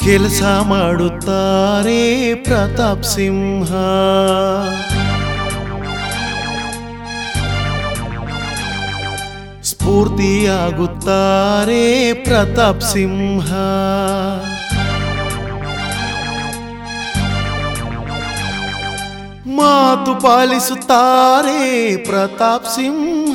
ಕೆಲಸ ಮಾಡುತ್ತಾರೆ ಪ್ರತಾಪ್ ಸಿಂಹ ಸ್ಫೂರ್ತಿಯಾಗುತ್ತಾರೆ ಪ್ರತಾಪ್ ಸಿಂಹ ಮಾತು ಪಾಲಿಸುತ್ತಾರೆ ಪ್ರತಾಪ್ ಸಿಂಹ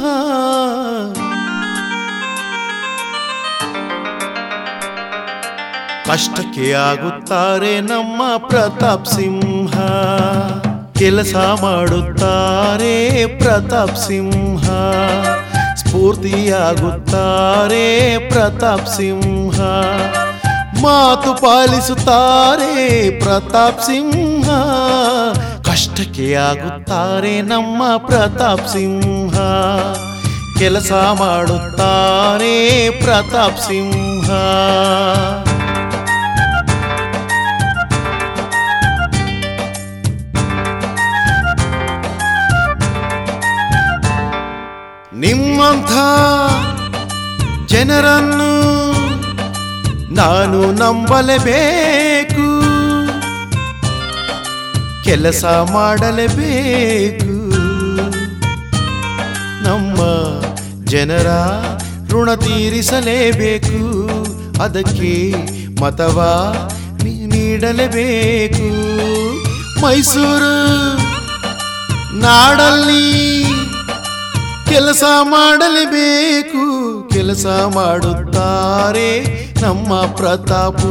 ಕಷ್ಟಕ್ಕೆ ಆಗುತ್ತಾರೆ ನಮ್ಮ ಪ್ರತಾಪ್ ಸಿಂಹ ಕೆಲಸ ಮಾಡುತ್ತಾರೆ ಪ್ರತಾಪ್ ಸಿಂಹ ಸ್ಫೂರ್ತಿಯಾಗುತ್ತಾರೆ ಪ್ರತಾಪ್ ಸಿಂಹ ಮಾತು ಪಾಲಿಸುತ್ತಾರೆ ಪ್ರತಾಪ್ ಸಿಂಹ ಕಷ್ಟಕ್ಕೆ ಆಗುತ್ತಾರೆ ನಮ್ಮ ಪ್ರತಾಪ್ ಸಿಂಹ ಕೆಲಸ ಮಾಡುತ್ತಾರೆ ಪ್ರತಾಪ್ ಸಿಂಹ ನಿಮ್ಮಂಥ ಜನರನ್ನು ನಾನು ನಂಬಲೇಬೇಕು ಕೆಲಸ ಮಾಡಲೇಬೇಕು ನಮ್ಮ ಜನರ ಋಣ ತೀರಿಸಲೇಬೇಕು ಅದಕ್ಕೆ ಮತವ ನೀ- ನೀಡಲೇಬೇಕು ಮೈಸೂರು ನಾಡಲ್ಲಿ ಕೆಲಸ ಮಾಡಲೇಬೇಕು ಕೆಲಸ ಮಾಡುತ್ತಾರೆ ನಮ್ಮ ಪ್ರತಾಪು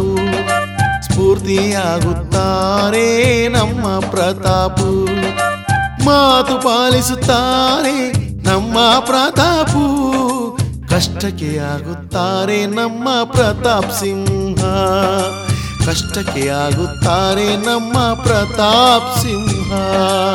ಸ್ಫೂರ್ತಿಯಾಗುತ್ತಾರೆ ನಮ್ಮ ಪ್ರತಾಪು ಮಾತು ಪಾಲಿಸುತ್ತಾರೆ ನಮ್ಮ ಪ್ರತಾಪು ಕಷ್ಟಕ್ಕೆ ಆಗುತ್ತಾರೆ ನಮ್ಮ ಪ್ರತಾಪ್ ಸಿಂಹ ಕಷ್ಟಕ್ಕೆ ಆಗುತ್ತಾರೆ ನಮ್ಮ ಪ್ರತಾಪ್ ಸಿಂಹ